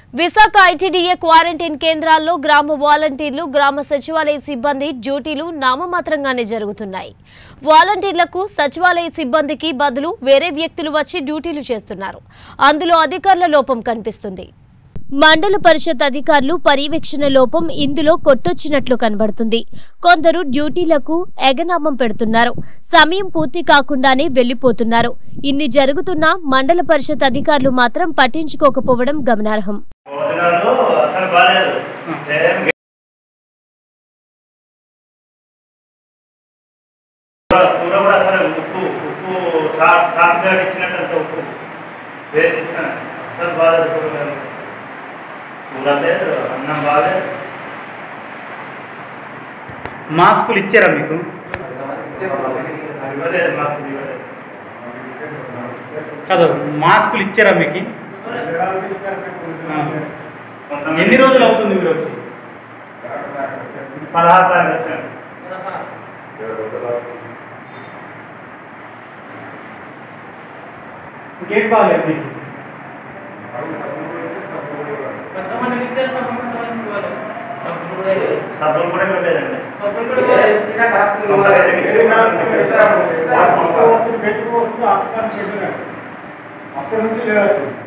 Visakha ITDA quarantine కేంద్రాల్లో గ్రామ వాలంటీర్లు గ్రామ సచివాలయ సిబ్బంది డ్యూటీలు నామమాత్రంగానే జరుగుతున్నాయి వాలంటీర్లకు సచివాలయ సిబ్బందికి బదులు వేరే వ్యక్తులు వచ్చి డ్యూటీలు చేస్తున్నారు అందులో అధికారుల లోపం కనిపిస్తుంది మండల పరిషత్ అధికారులు పర్యవేక్షణ లోపం ఇందులో కొట్టొచ్చినట్లు కనబడుతుంది కొందరు డ్యూటీలకు ఎగనామం పెడుతున్నారు సమయం పూర్తి కాకుండానే వెళ్లిపోతున్నారు ఇన్ని జరుగుతున్నా మండల పరిషత్ అధికారులు మాత్రం పట్టించుకోకపోవడం గమనార్హం భోజనాలు అసలు బాగాలేదు సేమ్ కూర కూర కూడా అసలు ఉప్పు ఉప్పు సాఫ్ట్ సాఫ్ట్గా ఇచ్చినట్టు అంత ఉప్పు వేసి ఇస్తాను అసలు బాగాలేదు కూరగాయలు కూర లేదు అన్నం బాగాలేదు మాస్కులు ఇచ్చారా మీకు ఇవ్వలేదు మస్తు ఇవ్వలేదు కాదు మాస్కులు ఇచ్చారా మీకు ఆ. కొంతమంది ఎన్ని రోజులు అవుతుంది మీరు వచ్చి పదహారు తారీఖు వచ్చాను ఇంకేం బాగాలేదు మీకు సబ్బులు కూడా ఇవ్వలేదండి అప్పటి నుంచి లేదు